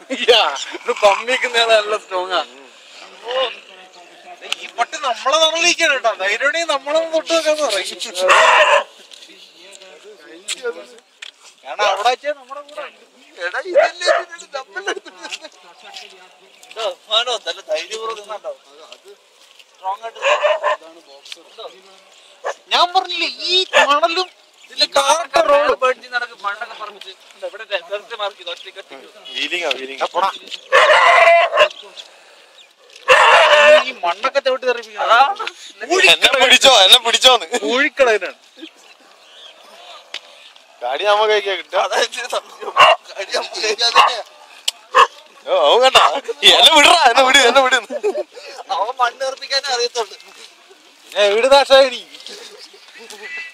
ഇത് പമ്മിക്കുന്ന നല്ല സ്ട്രോങ് ആ ഈ പട്ടി നമ്മളെ തറലിരിക്കണം കേട്ടോ ധൈര്യം നമ്മളെ തൊട്ട് വെക്കാൻ പറയും കാരണം അവിടെ വെച്ചാൽ നമ്മുടെ കൂടെ ഉണ്ട്. എടാ ഇതല്ലേ ഇതിന്റെ double എടുത്തിട്ട്. ഇതോ, മാനോ, നല്ല ധൈര്യപൂർവ്വം നിന്നാട്ടോ. Strong ആയിട്ട് നിന്നോ. ഞാൻ പറഞ്ഞില്ലേ ഈ മണലും ഈ കാറൊക്കെ റോഡ് പേടിച്ച് നടക്കും മണ്ണൊക്കെ പറമ്പിച്ച് ഇതാ ഇവിടെ സെർച്ച് മാർക്ക് ചെയ്ത് ഒറ്റയ്ക്ക് ഒറ്റയ്ക്ക് വീലിംഗാ വീലിംഗ് ഈ മണ്ണൊക്കെ ചവിട്ടി തെറിപ്പിക്കണം എന്നെ പിടിച്ചോ എന്നെ പിടിച്ചോന്ന് ഊഴിക്കളതിനാണ് കാടി നമ്മ കഴിക്കാൻ കിട്ടുക ഓ അവൻ കണ്ടാ എന്നെ വിടറാ എന്നെ വിട് എന്നെ വിട് അവൻ മണ്ണ് തെറിപ്പിക്കാനേ അറിയത്തുള്ളൂ പിന്നെ വീട് നാശമായി